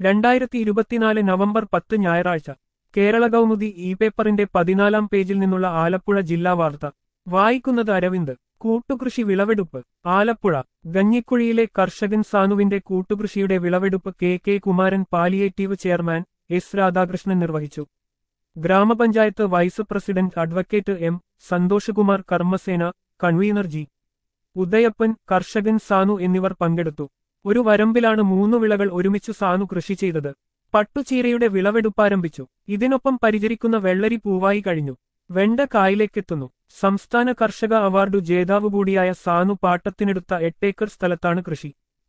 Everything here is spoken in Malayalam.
രണ്ടായിരത്തി ഇരുപത്തിനാല് നവംബർ പത്ത് ഞായറാഴ്ച കേരള കൗമുദി ഇ പേപ്പറിന്റെ പതിനാലാം പേജിൽ നിന്നുള്ള ആലപ്പുഴ ജില്ലാ വാർത്ത വായിക്കുന്നത് അരവിന്ദ് കൂട്ടുകൃഷി വിളവെടുപ്പ് ആലപ്പുഴ ഗഞ്ഞിക്കുഴിയിലെ കർഷകൻ സാനുവിന്റെ കൂട്ടുകൃഷിയുടെ വിളവെടുപ്പ് K K Kumaran palliative chairman S Radhakrishnan നിർവഹിച്ചു ഗ്രാമപഞ്ചായത്ത് vice president advocate M Santhoshkumar കർമ്മസേന കൺവീനർ ജി ഉദയപ്പൻ കർഷകൻ സാനു എന്നിവർ പങ്കെടുത്തു ഒരു വരമ്പിലാണ് മൂന്നു വിളകൾ ഒരുമിച്ച് സാനു കൃഷി ചെയ്തത് പട്ടുചീരയുടെ വിളവെടുപ്പാരംഭിച്ചു ഇതിനൊപ്പം പരിചരിക്കുന്ന വെള്ളരി പൂവായി കഴിഞ്ഞു വെണ്ട കായിലേക്കെത്തുന്നു സംസ്ഥാന കർഷക അവാർഡു ജേതാവ് കൂടിയായ സാനു പാട്ടത്തിനെടുത്ത എട്ടേക്കർ സ്ഥലത്താണ് കൃഷി